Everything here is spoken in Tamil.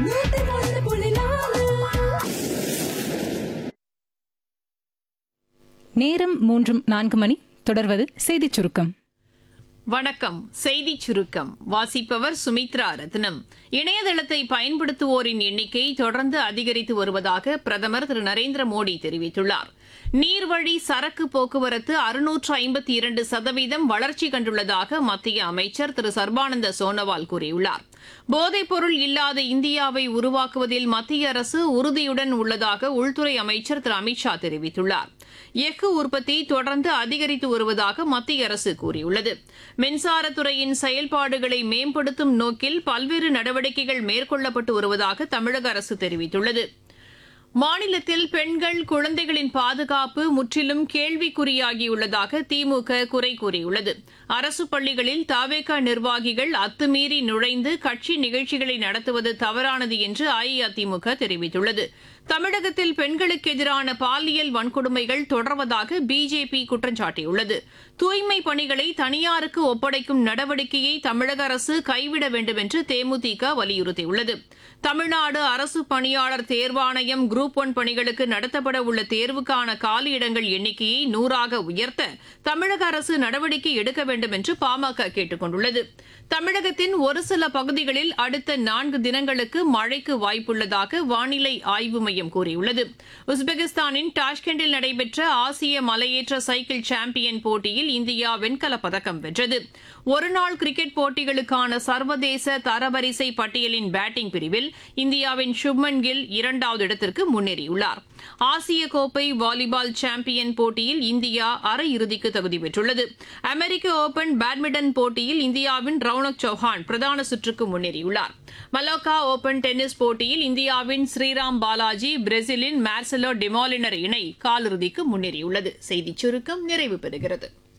நூத்தி ஒண்ணு புள்ளி நாலு நேரம் மூன்றும் நான்கு மணி தொடர்வது செய்திச் சுருக்கம் வணக்கம் செய்தி சுருக்கம் வாசிப்பவர் சுமித்ரா ரத்னம் இணையதளத்தை பயன்படுத்துவோரின் எண்ணிக்கை தொடர்ந்து அதிகரித்து வருவதாக பிரதமர் திரு நரேந்திர மோடி தெரிவித்துள்ளார் நீர்வழி சரக்கு போக்குவரத்து அறுநூற்று ஐம்பத்தி இரண்டு சதவீதம் வளர்ச்சி கண்டுள்ளதாக மத்திய அமைச்சர் திரு சர்பானந்த சோனோவால் கூறியுள்ளார் போதைப்பொருள் இல்லாத இந்தியாவை உருவாக்குவதில் மத்திய அரசு உறுதியுடன் உள்ளதாக உள்துறை அமைச்சர் திரு அமித்ஷா தெரிவித்துள்ளார் எஃகு உற்பத்தி தொடர்ந்து அதிகரித்து வருவதாக மத்திய அரசு கூறியுள்ளது மின்சாரத்துறையின் செயல்பாடுகளை மேம்படுத்தும் நோக்கில் பல்வேறு நடவடிக்கைகள் மேற்கொள்ளப்பட்டு வருவதாக தமிழக அரசு தெரிவித்துள்ளது மாநிலத்தில் பெண்கள் குழந்தைகளின் பாதுகாப்பு முற்றிலும் கேள்விக்குறியாகியுள்ளதாக திமுக குறை கூறியுள்ளது அரசு பள்ளிகளில் தாவேகா நிர்வாகிகள் அத்துமீறி நுழைந்து கட்சி நிகழ்ச்சிகளை நடத்துவது தவறானது என்று அஇஅதிமுக தெரிவித்துள்ளது தமிழகத்தில் பெண்களுக்கு எதிரான பாலியல் வன்கொடுமைகள் தொடர்வதாக பிஜேபி குற்றம் சாட்டியுள்ளது தூய்மை பணிகளை தனியாருக்கு ஒப்படைக்கும் நடவடிக்கையை தமிழக அரசு கைவிட வேண்டும் என்று தேமுதிக வலியுறுத்தியுள்ளது தமிழ்நாடு அரசு பணியாளர் தேர்வாணையம் குரூப் ஒன் பணிகளுக்கு நடத்தப்பட உள்ள தேர்வுக்கான காலியிடங்கள் எண்ணிக்கையை நூறாக உயர்த்த தமிழக அரசு நடவடிக்கை எடுக்க வேண்டும் என்று பாமக கேட்டுக் கொண்டுள்ளது தமிழகத்தின் ஒரு சில பகுதிகளில் அடுத்த நான்கு தினங்களுக்கு மழைக்கு வாய்ப்புள்ளதாக வானிலை ஆய்வு மையம் கூறியுள்ளது உஸ்பெகிஸ்தானின் டாஷ்கெண்டில் நடைபெற்ற ஆசிய மலையேற்ற சைக்கிள் சாம்பியன் போட்டியில் இந்தியா வெண்கலப் பதக்கம் வென்றது ஒருநாள் கிரிக்கெட் போட்டிகளுக்கான சர்வதேச தரவரிசை பட்டியலின் பேட்டிங் பிரிவில் இந்தியாவின் சுப்மன் கில் இரண்டாவது இடத்திற்கு முன்னேறியுள்ளார் ஆசிய கோப்பை வாலிபால் சாம்பியன் போட்டியில் இந்தியா அரையிறுதிக்கு தகுதி பெற்றுள்ளது அமெரிக்க ஓபன் பேட்மிண்டன் போட்டியில் இந்தியாவின் ரவுனக் சௌஹான் பிரதான சுற்றுக்கு முன்னேறியுள்ளார் மலோக்கா ஓபன் டென்னிஸ் போட்டியில் இந்தியாவின் ஸ்ரீராம் பாலாஜி பிரேசிலின் மார்செலோ டிமாலினர் இணை காலிறுதிக்கு முன்னேறியுள்ளது செய்திச் சுருக்கம் நிறைவு பெறுகிறது